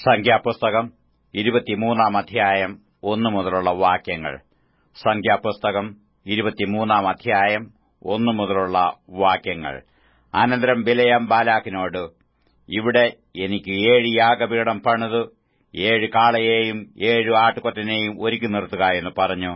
സംഖ്യാപുസ്തകം ഇരുപത്തിമൂന്നാം അധ്യായം ഒന്നു മുതലുള്ള വാക്യങ്ങൾ സംഖ്യാപുസ്തകം ഇരുപത്തിമൂന്നാം അധ്യായം ഒന്നു മുതലുള്ള വാക്യങ്ങൾ അനന്തരം ബിലയാം ബാലാക്കിനോട് ഇവിടെ എനിക്ക് ഏഴ് യാഗപീഠം പണിതു ഏഴ് കാളയെയും ഏഴ് ആട്ടുകൊറ്റനെയും ഒരുക്കി നിർത്തുക എന്ന് പറഞ്ഞു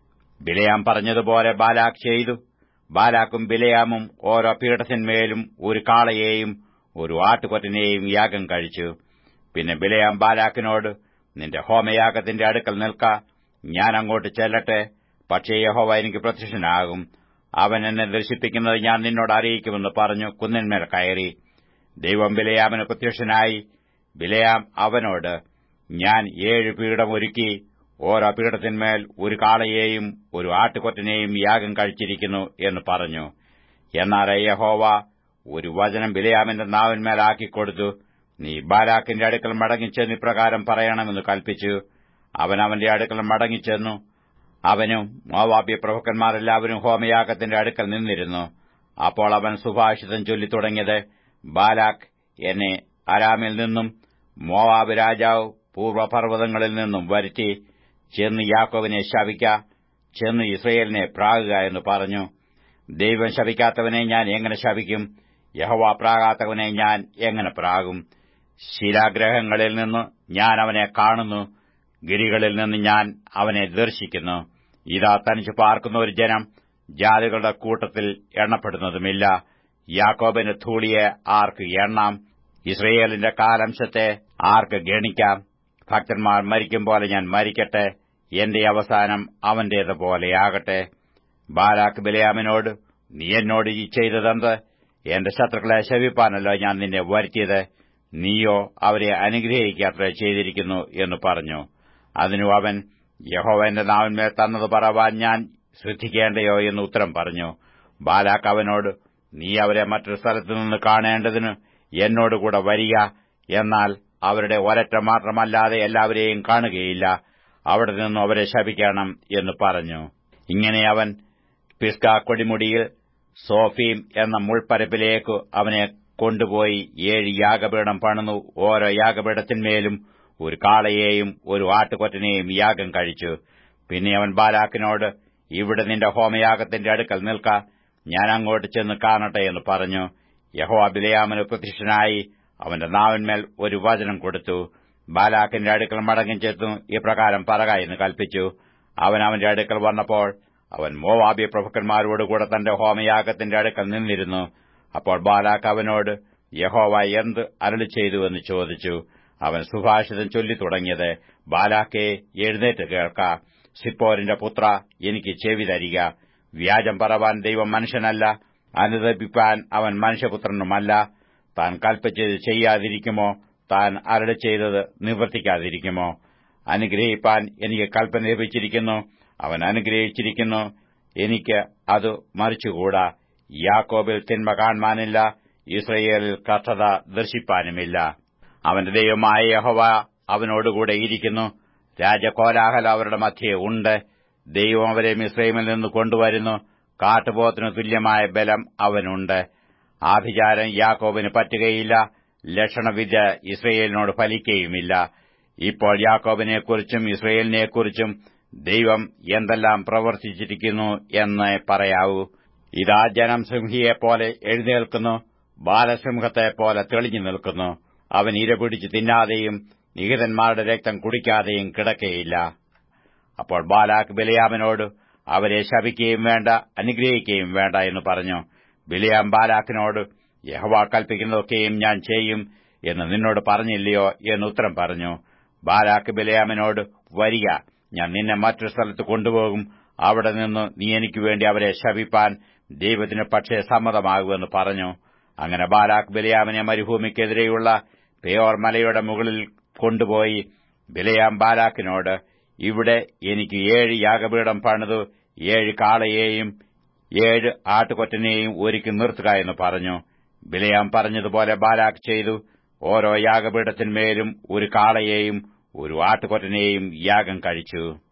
ബിലയാം പറഞ്ഞതുപോലെ ബാലാക്ക് ചെയ്തു ബാലാക്കും ബിലയാമും ഓരോ പീഠത്തിന്മേലും ഒരു കാളയെയും ഒരു ആട്ടുകൊറ്റനെയും യാഗം കഴിച്ചു പിന്നെ ബിലയാം ബാലാക്കിനോട് നിന്റെ ഹോമയാഗത്തിന്റെ അടുക്കൽ നിൽക്ക ഞാൻ അങ്ങോട്ട് ചെല്ലട്ടെ പക്ഷേ യഹോവ എനിക്ക് പ്രത്യക്ഷനാകും അവൻ എന്നെ ദർശിപ്പിക്കുന്നത് ഞാൻ നിന്നോട് അറിയിക്കുമെന്ന് പറഞ്ഞു കുന്നിന്മേൽ കയറി ദൈവം ബിലയാമിന് പ്രത്യക്ഷനായി ബിലയാം അവനോട് ഞാൻ ഏഴ് പീഠം ഒരുക്കി ഓരോ പീഠത്തിന്മേൽ ഒരു കാളയെയും ഒരു ആട്ടുകൊറ്റനെയും യാഗം കഴിച്ചിരിക്കുന്നു എന്ന് പറഞ്ഞു എന്നാൽ യഹോവ ഒരു വചനം ബിലയാമിന്റെ നാവിന്മേലാക്കിക്കൊടുത്തു നീ ബാലാക്കിന്റെ അടുക്കൽ മടങ്ങിച്ചെന്ന് ഇപ്രകാരം പറയണമെന്ന് കൽപ്പിച്ചു അവൻ അവന്റെ അടുക്കൽ മടങ്ങിച്ചെന്നു അവനും മോവാബ്യ പ്രഭുക്കന്മാരെല്ലാവരും ഹോമയാഗത്തിന്റെ അടുക്കൽ നിന്നിരുന്നു അപ്പോൾ അവൻ സുഭാഷിതം ചൊല്ലിത്തുടങ്ങിയത് ബാലാക്ക് എന്നെ അരാമിൽ നിന്നും മോവാബ് രാജാവ് പൂർവ്വപർവ്വതങ്ങളിൽ നിന്നും വരുത്തി ചെന്ന് യാക്കോവിനെ ശവിക്ക ചെന്ന് ഇസ്രയേലിനെ പ്രാകുക എന്ന് പറഞ്ഞു ദൈവം ശവിക്കാത്തവനെ ഞാൻ എങ്ങനെ ശവിക്കും യഹോവ പ്രാകാത്തവനെ ഞാൻ എങ്ങനെ പ്രാകും ശിലാഗ്രഹങ്ങളിൽ നിന്ന് ഞാൻ അവനെ കാണുന്നു ഗിരികളിൽ നിന്ന് ഞാൻ അവനെ ദർശിക്കുന്നു ഇതാ തനിച്ച് പാർക്കുന്ന ഒരു ജനം ജാതികളുടെ കൂട്ടത്തിൽ എണ്ണപ്പെടുന്നതുമില്ല യാക്കോബിന്റെ ധൂളിയെ ആർക്ക് എണ്ണാം ഇസ്രയേലിന്റെ കാലംശത്തെ ആർക്ക് ഗണിക്കാം ഭക്തന്മാർ മരിക്കും പോലെ ഞാൻ മരിക്കട്ടെ എന്റെ അവസാനം അവന്റേതുപോലെയാകട്ടെ ബാലാക്ക് ബിലയാമിനോട് നീ എന്നോട് ഈ ചെയ്തതെന്ത് എന്റെ ശത്രുക്കളെ ശവിപ്പാനല്ലോ ഞാൻ നിന്നെ വരുത്തിയത് നീയോ അവരെ അനുഗ്രഹിക്കാത്ര ചെയ്തിരിക്കുന്നു എന്ന് പറഞ്ഞു അതിനു അവൻ യഹോവ എന്റെ നാവിന്മേൽ തന്നത് പറവാൻ ഞാൻ ശ്രദ്ധിക്കേണ്ടയോ എന്ന് ഉത്തരം പറഞ്ഞു ബാലാക്ക് അവനോട് നീ അവരെ മറ്റൊരു സ്ഥലത്തു നിന്ന് കാണേണ്ടതിന് എന്നോടുകൂടെ വരിക എന്നാൽ അവരുടെ ഒരറ്റ മാത്രമല്ലാതെ എല്ലാവരെയും കാണുകയില്ല അവിടെ നിന്നും അവരെ ശപിക്കണം എന്ന് പറഞ്ഞു ഇങ്ങനെ അവൻ പിസ്ക കൊടിമുടിയിൽ സോഫീം എന്ന മുൾപ്പരപ്പിലേക്ക് അവനെ കൊണ്ടുപോയി ഏഴ് യാഗപീഠം പണിതു ഓരോ യാഗപീഠത്തിന്മേലും ഒരു കാളയെയും ഒരു ആട്ടുകൊറ്റനെയും യാഗം കഴിച്ചു പിന്നെ അവൻ ബാലാക്കിനോട് ഇവിടെ നിന്റെ ഹോമയാഗത്തിന്റെ അടുക്കൽ നിൽക്ക ഞാൻ അങ്ങോട്ട് ചെന്ന് കാണട്ടെ എന്ന് പറഞ്ഞു യഹോ അബിലയാമിന് പ്രത്യക്ഷനായി അവന്റെ നാവിന്മേൽ ഒരു വചനം കൊടുത്തു ബാലാക്കിന്റെ അടുക്കൽ മടങ്ങി ചെന്നു ഇപ്രകാരം പറക എന്ന് കൽപ്പിച്ചു അവൻ അവന്റെ അടുക്കൽ വന്നപ്പോൾ അവൻ മോവാബിയ പ്രഭുക്കന്മാരോടുകൂടെ തന്റെ ഹോമയാഗത്തിന്റെ അടുക്കൽ നിന്നിരുന്നു അപ്പോൾ ബാലാക്ക് അവനോട് യഹോവ എന്ത് അരളി ചെയ്തുവെന്ന് ചോദിച്ചു അവൻ സുഭാഷിതം ചൊല്ലി തുടങ്ങിയത് ബാലാക്കെ എഴുന്നേറ്റ് കേൾക്ക സിപ്പോരിന്റെ പുത്ര എനിക്ക് ചെവി തരിക വ്യാജം പറവാൻ ദൈവം മനുഷ്യനല്ല അനുദപിപ്പാൻ അവൻ മനുഷ്യപുത്രനുമല്ല താൻ കൽപ്പിച്ചത് ചെയ്യാതിരിക്കുമോ താൻ അരളി ചെയ്തത് നിവർത്തിക്കാതിരിക്കുമോ അനുഗ്രഹിപ്പാൻ എനിക്ക് കൽപ്പന ലഭിച്ചിരിക്കുന്നു അവൻ അനുഗ്രഹിച്ചിരിക്കുന്നു എനിക്ക് അത് മറിച്ചുകൂടാ യാക്കോബിൽ തിന്മ കാണാനില്ല ഇസ്രയേലിൽ കഷ്ടത ദർശിപ്പാനുമില്ല അവന്റെ ദൈവമായ യഹോവ അവനോടുകൂടെ ഇരിക്കുന്നു രാജകോലാഹലം അവരുടെ മധ്യേ ഉണ്ട് ദൈവം അവരെ മിശ്രൈമിൽ നിന്ന് കൊണ്ടുവരുന്നു കാട്ടുപോത്തിന് തുല്യമായ ബലം അവനുണ്ട് ആഭിചാരം യാക്കോബിന് പറ്റുകയില്ല ലക്ഷണവിദ്യ ഇസ്രയേലിനോട് ഫലിക്കുകയുമില്ല ഇപ്പോൾ യാക്കോബിനെക്കുറിച്ചും ഇസ്രയേലിനെക്കുറിച്ചും ദൈവം എന്തെല്ലാം പ്രവർത്തിച്ചിരിക്കുന്നു എന്ന് പറയാവൂ ഇതാ ജനം സിംഹിയെപ്പോലെ എഴുന്നേൽക്കുന്നു ബാലസിംഹത്തെപ്പോലെ തെളിഞ്ഞു നിൽക്കുന്നു അവൻ ഇരപിടിച്ച് തിന്നാതെയും നിഹിതന്മാരുടെ രക്തം കുടിക്കാതെയും കിടക്കയില്ല അപ്പോൾ ബാലാക്ക് ബിലയാമിനോട് അവരെ ശപിക്കുകയും വേണ്ട അനുഗ്രഹിക്കുകയും വേണ്ട എന്ന് പറഞ്ഞു ബിലയാം ബാലാക്കിനോട് യഹവ കൽപ്പിക്കുന്നതൊക്കെയും ഞാൻ ചെയ്യും എന്ന് നിന്നോട് പറഞ്ഞില്ലയോ എന്ന് ഉത്തരം പറഞ്ഞു ബാലാക്ക് ബിലയാമിനോട് വരിക ഞാൻ നിന്നെ മറ്റൊരു സ്ഥലത്ത് കൊണ്ടുപോകും അവിടെ നിന്ന് നീ എനിക്ക് വേണ്ടി അവരെ ശപിപ്പാൻ ദൈവത്തിന് പക്ഷേ സമ്മതമാകുമെന്ന് പറഞ്ഞു അങ്ങനെ ബാലാക്ക് ബിലയാമിനെ മരുഭൂമിക്കെതിരെയുള്ള പേയോർ മലയുടെ മുകളിൽ കൊണ്ടുപോയി ബിലയാം ബാലാക്കിനോട് ഇവിടെ എനിക്ക് ഏഴ് യാഗപീഠം പണിതു ഏഴ് കാളയെയും ഏഴ് ആട്ടുകൊറ്റനെയും ഒരുക്കി നിർത്തുക എന്ന് പറഞ്ഞു ബിലയാം പറഞ്ഞതുപോലെ ബാലാക്ക് ചെയ്തു ഓരോ യാഗപീഠത്തിന്മേലും ഒരു കാളയെയും ഒരു ആട്ടുകൊറ്റനെയും യാഗം കഴിച്ചു